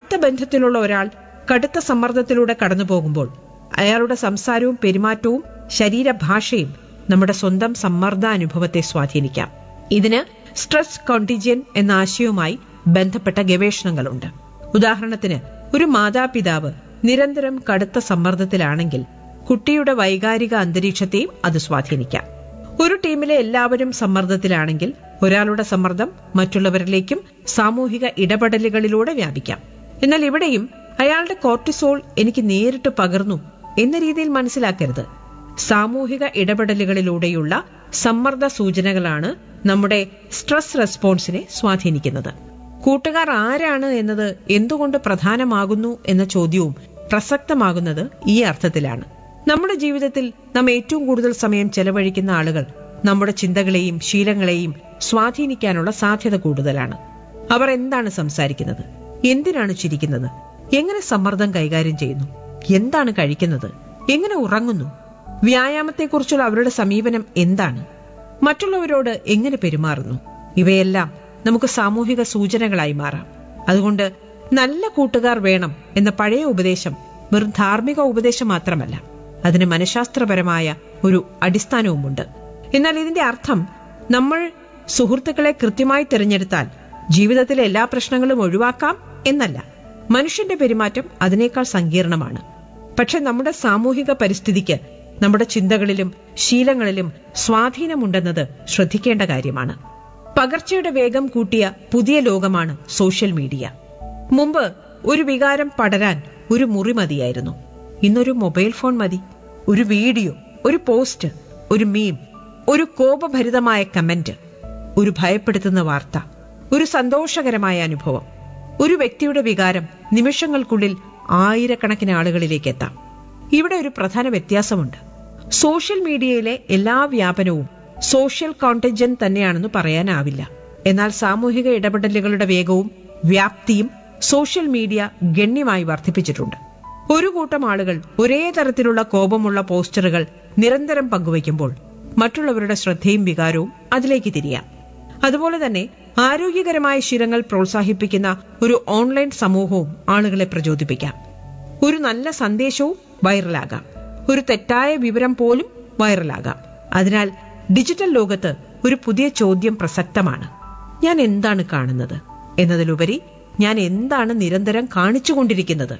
അടുത്ത ബന്ധത്തിലുള്ള ഒരാൾ കടുത്ത സമ്മർദ്ദത്തിലൂടെ കടന്നു പോകുമ്പോൾ അയാളുടെ സംസാരവും പെരുമാറ്റവും ശരീരഭാഷയും നമ്മുടെ സ്വന്തം സമ്മർദ്ദാനുഭവത്തെ സ്വാധീനിക്കാം ഇതിന് സ്ട്രെസ് കോണ്ടിജിയൻ എന്ന ആശയവുമായി ബന്ധപ്പെട്ട ഗവേഷണങ്ങളുണ്ട് ഉദാഹരണത്തിന് ഒരു മാതാപിതാവ് നിരന്തരം കടുത്ത സമ്മർദ്ദത്തിലാണെങ്കിൽ കുട്ടിയുടെ വൈകാരിക അന്തരീക്ഷത്തെയും അത് സ്വാധീനിക്കാം ഒരു ടീമിലെ എല്ലാവരും സമ്മർദ്ദത്തിലാണെങ്കിൽ ഒരാളുടെ സമ്മർദ്ദം മറ്റുള്ളവരിലേക്കും സാമൂഹിക ഇടപെടലുകളിലൂടെ വ്യാപിക്കാം എന്നാൽ ഇവിടെയും അയാളുടെ കോർട്ടിസോൾ എനിക്ക് നേരിട്ട് പകർന്നു എന്ന രീതിയിൽ മനസ്സിലാക്കരുത് സാമൂഹിക ഇടപെടലുകളിലൂടെയുള്ള സമ്മർദ്ദ സൂചനകളാണ് നമ്മുടെ സ്ട്രെസ് റെസ്പോൺസിനെ സ്വാധീനിക്കുന്നത് കൂട്ടുകാർ ആരാണ് എന്നത് എന്തുകൊണ്ട് പ്രധാനമാകുന്നു എന്ന ചോദ്യവും പ്രസക്തമാകുന്നത് ഈ അർത്ഥത്തിലാണ് നമ്മുടെ ജീവിതത്തിൽ നാം ഏറ്റവും കൂടുതൽ സമയം ചെലവഴിക്കുന്ന ആളുകൾ നമ്മുടെ ചിന്തകളെയും ശീലങ്ങളെയും സ്വാധീനിക്കാനുള്ള സാധ്യത കൂടുതലാണ് അവർ എന്താണ് സംസാരിക്കുന്നത് എന്തിനാണ് ചിരിക്കുന്നത് എങ്ങനെ സമ്മർദ്ദം കൈകാര്യം ചെയ്യുന്നു എന്താണ് കഴിക്കുന്നത് എങ്ങനെ ഉറങ്ങുന്നു വ്യായാമത്തെക്കുറിച്ചുള്ള അവരുടെ സമീപനം എന്താണ് മറ്റുള്ളവരോട് എങ്ങനെ പെരുമാറുന്നു ഇവയെല്ലാം നമുക്ക് സാമൂഹിക സൂചനകളായി മാറാം അതുകൊണ്ട് നല്ല കൂട്ടുകാർ വേണം എന്ന പഴയ ഉപദേശം വെറും ധാർമ്മിക ഉപദേശം മാത്രമല്ല അതിന് മനഃശാസ്ത്രപരമായ ഒരു അടിസ്ഥാനവുമുണ്ട് എന്നാൽ ഇതിന്റെ അർത്ഥം നമ്മൾ സുഹൃത്തുക്കളെ കൃത്യമായി തിരഞ്ഞെടുത്താൽ ജീവിതത്തിലെ എല്ലാ പ്രശ്നങ്ങളും ഒഴിവാക്കാം എന്നല്ല മനുഷ്യന്റെ പെരുമാറ്റം അതിനേക്കാൾ സങ്കീർണമാണ് പക്ഷെ നമ്മുടെ സാമൂഹിക പരിസ്ഥിതിക്ക് നമ്മുടെ ചിന്തകളിലും ശീലങ്ങളിലും സ്വാധീനമുണ്ടെന്നത് ശ്രദ്ധിക്കേണ്ട കാര്യമാണ് പകർച്ചയുടെ വേഗം കൂട്ടിയ പുതിയ ലോകമാണ് സോഷ്യൽ മീഡിയ മുമ്പ് ഒരു വികാരം പടരാൻ ഒരു മുറി മതിയായിരുന്നു ഇന്നൊരു മൊബൈൽ ഫോൺ മതി ഒരു വീഡിയോ ഒരു പോസ്റ്റ് ഒരു മീം ഒരു കോപഭരിതമായ കമന്റ് ഒരു ഭയപ്പെടുത്തുന്ന വാർത്ത ഒരു സന്തോഷകരമായ അനുഭവം ഒരു വ്യക്തിയുടെ വികാരം നിമിഷങ്ങൾക്കുള്ളിൽ ആയിരക്കണക്കിന് ആളുകളിലേക്ക് എത്താം ഇവിടെ ഒരു പ്രധാന വ്യത്യാസമുണ്ട് സോഷ്യൽ മീഡിയയിലെ എല്ലാ വ്യാപനവും സോഷ്യൽ കോണ്ടൻജൻ തന്നെയാണെന്ന് പറയാനാവില്ല എന്നാൽ സാമൂഹിക ഇടപെടലുകളുടെ വേഗവും വ്യാപ്തിയും സോഷ്യൽ മീഡിയ ഗണ്യമായി വർദ്ധിപ്പിച്ചിട്ടുണ്ട് ഒരു കൂട്ടം ആളുകൾ ഒരേ തരത്തിലുള്ള കോപമുള്ള പോസ്റ്ററുകൾ നിരന്തരം പങ്കുവയ്ക്കുമ്പോൾ മറ്റുള്ളവരുടെ ശ്രദ്ധയും വികാരവും അതിലേക്ക് തിരിയാം അതുപോലെ തന്നെ ആരോഗ്യകരമായ ശീലങ്ങൾ പ്രോത്സാഹിപ്പിക്കുന്ന ഒരു ഓൺലൈൻ സമൂഹവും ആളുകളെ പ്രചോദിപ്പിക്കാം ഒരു നല്ല സന്ദേശവും വൈറലാകാം ഒരു തെറ്റായ വിവരം പോലും വൈറലാകാം അതിനാൽ ഡിജിറ്റൽ ലോകത്ത് ഒരു പുതിയ ചോദ്യം പ്രസക്തമാണ് ഞാൻ എന്താണ് കാണുന്നത് എന്നതിലുപരി ഞാൻ എന്താണ് നിരന്തരം കാണിച്ചുകൊണ്ടിരിക്കുന്നത്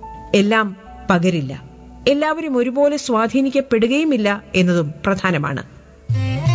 എല്ലാം പകരില്ല എല്ലാവരും ഒരുപോലെ സ്വാധീനിക്കപ്പെടുകയുമില്ല എന്നതും പ്രധാനമാണ്